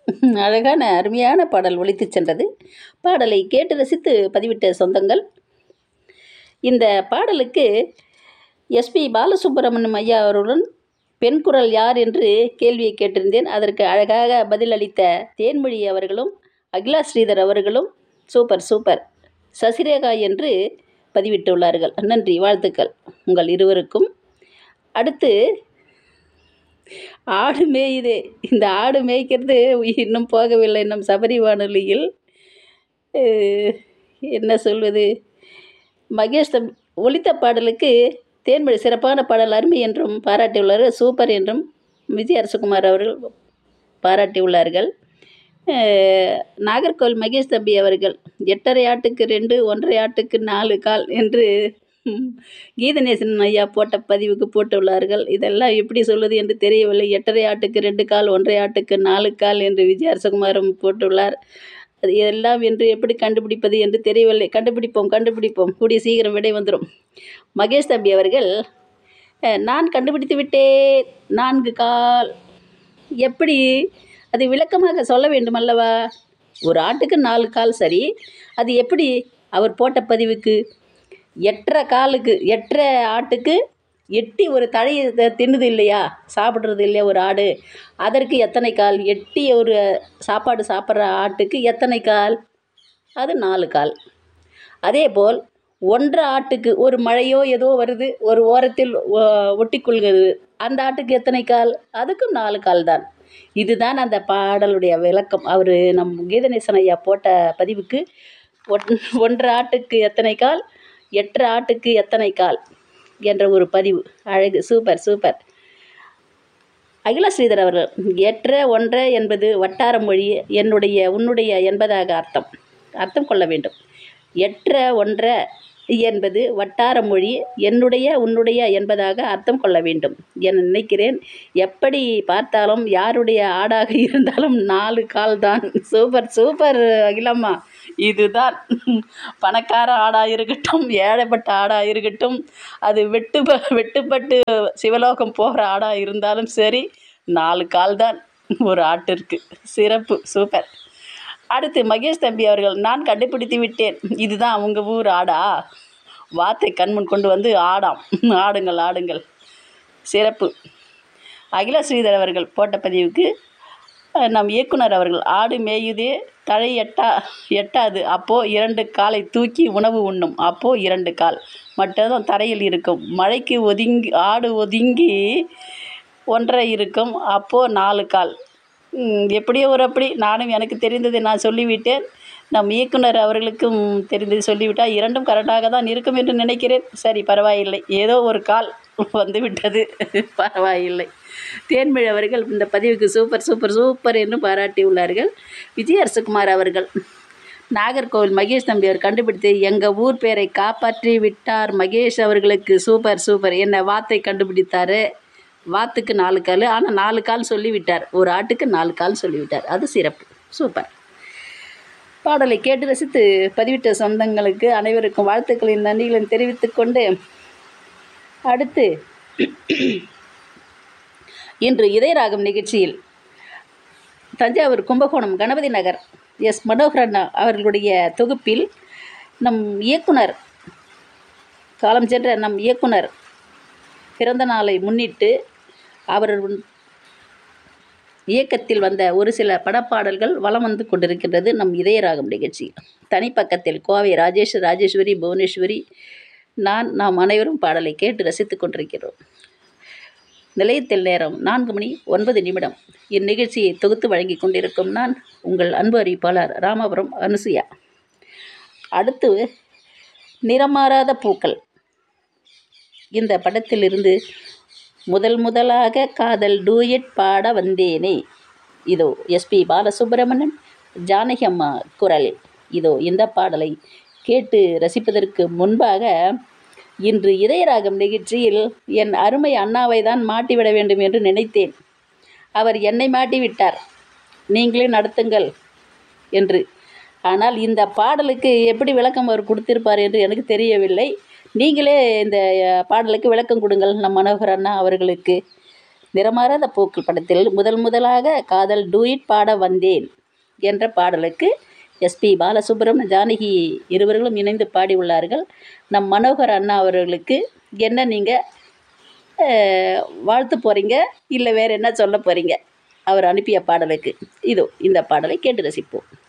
அழகான அருமையான பாடல் ஒலித்து சென்றது பாடலை கேட்டு ரசித்து பதிவிட்ட சொந்தங்கள் இந்த பாடலுக்கு எஸ்பி பாலசுப்ரமணியம் ஐயா அவர்களுடன் பெண் குரல் யார் என்று கேள்வியை கேட்டிருந்தேன் அதற்கு அழகாக பதிலளித்த தேன்மொழி அவர்களும் அகிலா ஸ்ரீதர் அவர்களும் சூப்பர் சூப்பர் சசிரேகா என்று பதிவிட்டுள்ளார்கள் நன்றி வாழ்த்துக்கள் உங்கள் இருவருக்கும் அடுத்து ஆடு மேயுதே இந்த ஆடு மேய்க்கிறது இன்னும் போகவில்லை நம் சபரி வானொலியில் அஹ், என்ன சொல்வது மகேஷ் தம் ஒலித்த பாடலுக்கு தேன்மொழி சிறப்பான பாடல் அருமை என்றும் பாராட்டியுள்ளார் சூப்பர் என்றும் விஜய் அரசகுமார் அவர்கள் பாராட்டியுள்ளார்கள் அஹ், நாகர்கோவில் மகேஷ் தம்பி அவர்கள் எட்டரை ஆட்டுக்கு ரெண்டு ஒன்றரை ஆட்டுக்கு நாலு கால் என்று ம், கீதநேசன் ஐயா போட்ட பதிவுக்கு போட்டுள்ளார்கள் இதெல்லாம் எப்படி சொல்வது என்று தெரியவில்லை எட்டரை ஆட்டுக்கு ரெண்டு கால் ஒன்றரை ஆட்டுக்கு நாலு கால் என்று விஜய் அரசகுமாரும் போட்டுள்ளார் அது எல்லாம் என்று எப்படி கண்டுபிடிப்பது என்று தெரியவில்லை கண்டுபிடிப்போம் கண்டுபிடிப்போம் கூடிய சீக்கிரம் விடை வந்துடும் மகேஷ் தம்பி அவர்கள் அஹ், நான் கண்டுபிடித்து விட்டேன் நான்கு கால் எப்படி அது விளக்கமாக சொல்ல வேண்டும் அல்லவா ஒரு ஆட்டுக்கு நாலு கால் சரி அது எப்படி அவர் போட்ட பதிவுக்கு எட்டரை காலுக்கு எட்டரை ஆட்டுக்கு எட்டி ஒரு தழையை த- தின்னுது இல்லையா சாப்பிட்றது இல்லையா ஒரு ஆடு அதற்கு எத்தனை கால் எட்டி ஒரு சாப்பாடு சாப்பிட்ற ஆட்டுக்கு எத்தனை கால் அது நாலு கால் அதேபோல் ஒன்றரை ஆட்டுக்கு ஒரு மழையோ ஏதோ வருது ஒரு ஓரத்தில் ஒ- ஒட்டிக்கொள்கிறது அந்த ஆட்டுக்கு எத்தனை கால் அதுக்கும் நாலு கால் தான் இதுதான் அந்த பாடலுடைய விளக்கம் அவர் நம் கீதநேசன் ஐயா போட்ட பதிவுக்கு ஒன் ஒன்றரை ஆட்டுக்கு எத்தனை கால் எட்டரை ஆட்டுக்கு எத்தனை கால் என்ற ஒரு பதிவு அழகு சூப்பர் சூப்பர் அகில ஸ்ரீதர் அவர்கள் எற்ற ஒன்ற என்பது வட்டார மொழி என்னுடைய உன்னுடைய என்பதாக அர்த்தம் அர்த்தம் கொள்ள வேண்டும் எற்ற ஒன்ற என்பது வட்டார மொழி என்னுடைய உன்னுடைய என்பதாக அர்த்தம் கொள்ள வேண்டும் என நினைக்கிறேன் எப்படி பார்த்தாலும் யாருடைய ஆடாக இருந்தாலும் நாலு கால் தான் சூப்பர் சூப்பர் அகிலம்மா இதுதான் பணக்கார ஆடாக இருக்கட்டும் ஏழைப்பட்ட ஆடாக இருக்கட்டும் அது வெட்டு வெட்டுப்பட்டு சிவலோகம் போகிற ஆடாக இருந்தாலும் சரி நாலு கால் தான் ஒரு ஆட்டிற்கு சிறப்பு சூப்பர் அடுத்து மகேஷ் தம்பி அவர்கள் நான் கண்டுபிடித்து விட்டேன் இதுதான் அவங்க ஊர் ஆடா வாத்தை கண்முன் கொண்டு வந்து ஆடாம் ஆடுங்கள் ஆடுங்கள் சிறப்பு அகில ஸ்ரீதர் அவர்கள் போட்ட பதிவுக்கு அஹ், நம் இயக்குனர் அவர்கள் ஆடு மேயுதே தழை எட்டா எட்டாது அப்போது இரண்டு காலை தூக்கி உணவு உண்ணும் அப்போது இரண்டு கால் மற்றதும் தரையில் இருக்கும் மழைக்கு ஒதுங்கி ஆடு ஒதுங்கி ஒன்றரை இருக்கும் அப்போது நாலு கால் ம், எப்படியோ ஒரு அப்படி நானும் எனக்கு தெரிந்ததை நான் சொல்லிவிட்டேன் நம் இயக்குனர் அவர்களுக்கும் தெரிந்தது சொல்லிவிட்டால் இரண்டும் கரெக்டாக தான் இருக்கும் என்று நினைக்கிறேன் சரி பரவாயில்லை ஏதோ ஒரு கால் வந்து விட்டது பரவாயில்லை தேன்மொழி அவர்கள் இந்த பதிவுக்கு சூப்பர் சூப்பர் சூப்பர் என்று பாராட்டியுள்ளார்கள் விஜய் அரசகுமார் அவர்கள் நாகர்கோவில் மகேஷ் தம்பி அவர் கண்டுபிடித்து எங்கள் ஊர் பேரை காப்பாற்றி விட்டார் மகேஷ் அவர்களுக்கு சூப்பர் சூப்பர் என்ன வாத்தை கண்டுபிடித்தாரு வாத்துக்கு நாலு கால் ஆனால் நாலு கால் சொல்லிவிட்டார் ஒரு ஆட்டுக்கு நாலு கால் சொல்லிவிட்டார் அது சிறப்பு சூப்பர் பாடலை கேட்டு ரசித்து பதிவிட்ட சொந்தங்களுக்கு அனைவருக்கும் வாழ்த்துக்களின் நன்றிகளையும் தெரிவித்துக் கொண்டு அடுத்து இன்று இதயராகம் நிகழ்ச்சியில் தஞ்சாவூர் கும்பகோணம் கணபதி நகர் எஸ் மனோகரன் அவர்களுடைய தொகுப்பில் நம் இயக்குனர் காலம் சென்ற நம் இயக்குனர் பிறந்த நாளை முன்னிட்டு அவர் இயக்கத்தில் வந்த ஒரு சில படப்பாடல்கள் வலம் வந்து கொண்டிருக்கின்றது நம் இதயராகம் நிகழ்ச்சி தனிப்பக்கத்தில் கோவை ராஜேஷ் ராஜேஸ்வரி புவனேஸ்வரி நான் நாம் அனைவரும் பாடலை கேட்டு ரசித்துக் கொண்டிருக்கிறோம் நிலையத்தில் நேரம் நான்கு மணி ஒன்பது நிமிடம் இந்நிகழ்ச்சியை தொகுத்து வழங்கி கொண்டிருக்கும் நான் உங்கள் அன்பு அறிவிப்பாளர் ராமபுரம் அனுசுயா அடுத்து நிறமாறாத பூக்கள் இந்த படத்திலிருந்து முதல் முதலாக காதல் டூயட் பாட வந்தேனே இதோ எஸ்பி பாலசுப்ரமணியன் ஜானகி அம்மா குரலில் இதோ இந்த பாடலை கேட்டு ரசிப்பதற்கு முன்பாக இன்று இதயராகம் நிகழ்ச்சியில் என் அருமை அண்ணாவை தான் மாட்டிவிட வேண்டும் என்று நினைத்தேன் அவர் என்னை மாட்டிவிட்டார் நீங்களே நடத்துங்கள் என்று ஆனால் இந்த பாடலுக்கு எப்படி விளக்கம் அவர் கொடுத்திருப்பார் என்று எனக்கு தெரியவில்லை நீங்களே இந்த அஹ், பாடலுக்கு விளக்கம் கொடுங்கள் நம் மனோகர் அண்ணா அவர்களுக்கு நிறமாறாத பூக்கள் படத்தில் முதல் முதலாக காதல் டூயிட் பாட வந்தேன் என்ற பாடலுக்கு எஸ்பி பாலசுப்ரமணியம் ஜானகி இருவர்களும் இணைந்து பாடியுள்ளார்கள் நம் மனோகர் அண்ணா அவர்களுக்கு என்ன நீங்கள் வாழ்த்து போகிறீங்க இல்லை வேறு என்ன சொல்ல போகிறீங்க அவர் அனுப்பிய பாடலுக்கு இதோ இந்த பாடலை கேட்டு ரசிப்போம்